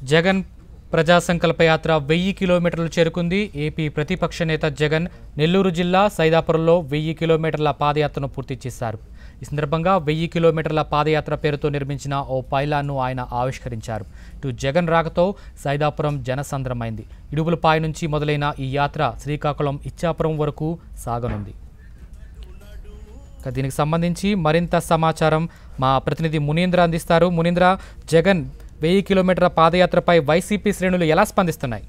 జగన్ ప్రజా సంకల్ప యాత్ర వెయ్యి కిలోమీటర్లు చేరుకుంది ఏపీ ప్రతిపక్ష నేత జగన్ నెల్లూరు జిల్లా సైదాపురంలో వెయ్యి కిలోమీటర్ల పాదయాత్రను పూర్తి చేశారు ఈ సందర్భంగా వెయ్యి కిలోమీటర్ల పాదయాత్ర పేరుతో నిర్మించిన ఓ పైలాన్ను ఆయన ఆవిష్కరించారు ఇటు జగన్ రాకతో సైదాపురం జనసంద్రమైంది ఇడుపులపాయ నుంచి మొదలైన ఈ యాత్ర శ్రీకాకుళం ఇచ్చాపురం వరకు సాగనుంది ఇక దీనికి సంబంధించి మరింత సమాచారం మా ప్రతినిధి మునీంద్ర అందిస్తారు మునీంద్ర జగన్ వెయ్యి కిలోమీటర్ల పాదయాత్రపై వైసీపీ శ్రేణులు ఎలా స్పందిస్తున్నాయి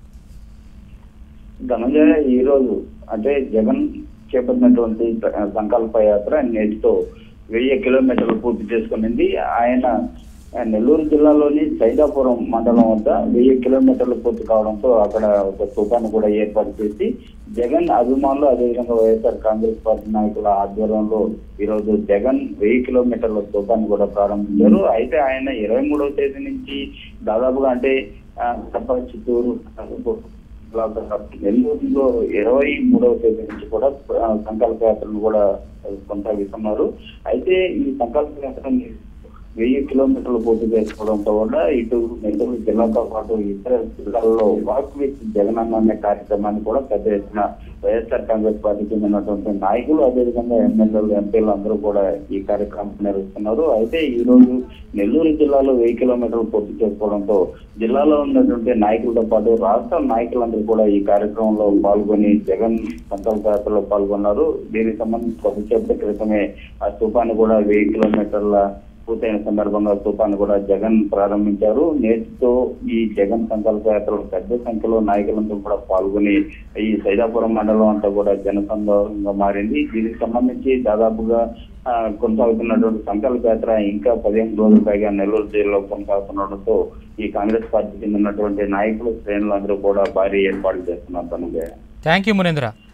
ధనంజయ ఈ రోజు అంటే జగన్ చేపట్టినటువంటి సంకల్ప యాత్ర నేటితో వెయ్యి కిలోమీటర్లు పూర్తి చేసుకునింది ఆయన ఆ, నెల్లూరు జిల్లాలోని సైదాపురం మండలం వద్ద వెయ్యి కిలోమీటర్లు పూర్తి కావడంతో అక్కడ ఒక స్థూపాన్ని కూడా ఏర్పాటు చేసి జగన్ అభిమానులు అదేవిధంగా వైఎస్ఆర్ కాంగ్రెస్ పార్టీ నాయకుల ఆధ్వర్యంలో ఈ రోజు జగన్ వెయ్యి కిలోమీటర్ల స్థూపాన్ని కూడా ప్రారంభించారు అయితే ఆయన ఇరవై మూడవ తేదీ నుంచి దాదాపుగా అంటే ఆ, కడప చిత్తూరు నెల్లూరులో ఇరవై మూడవ తేదీ నుంచి కూడా ఆ, సంకల్ప యాత్రను కూడా కొనసాగిస్తున్నారు అయితే ఈ సంకల్ప యాత్రని వెయ్యి కిలోమీటర్లు పూర్తి చేసుకోవడంతో కూడా ఇటు నెల్లూరు జిల్లాతో పాటు ఇతర జిల్లాల్లో వాక్ విత్ జగనన్న అనే కార్యక్రమాన్ని కూడా పెద్ద ఎత్తున వైఎస్ఆర్ కాంగ్రెస్ పార్టీకి చెందినటువంటి నాయకులు అదేవిధంగా ఎమ్మెల్యేలు ఎంపీలు అందరూ కూడా ఈ కార్యక్రమం నిర్వహిస్తున్నారు అయితే ఈ రోజు నెల్లూరు జిల్లాలో వెయ్యి కిలోమీటర్లు పూర్తి చేసుకోవడంతో జిల్లాలో ఉన్నటువంటి నాయకులతో పాటు రాష్ట్ర నాయకులందరూ కూడా ఈ కార్యక్రమంలో పాల్గొని జగన్ సంకల్ప యాత్రలో పాల్గొన్నారు దీనికి సంబంధించి కొద్దిసేపటి క్రితమే ఆ స్థూపాన్ని కూడా వెయ్యి కిలోమీటర్ల పూర్తయిన సందర్భంగా స్థూపాన్ని కూడా జగన్ ప్రారంభించారు నేటితో ఈ జగన్ సంకల్ప యాత్రలో పెద్ద సంఖ్యలో నాయకులందరూ కూడా పాల్గొని ఈ సైదాపురం మండలం అంతా కూడా జనసందోహంగా మారింది దీనికి సంబంధించి దాదాపుగా ఆ, కొనసాగుతున్నటువంటి సంకల్ప యాత్ర ఇంకా పదిహేను రోజుల పైగా నెల్లూరు జిల్లాలో కొనసాగుతుండటంతో ఈ కాంగ్రెస్ పార్టీకి చెందినటువంటి నాయకులు శ్రేణులు అందరూ కూడా భారీ ఏర్పాట్లు చేస్తున్నారు తనగా థ్యాంక్ యూ మునీంద్ర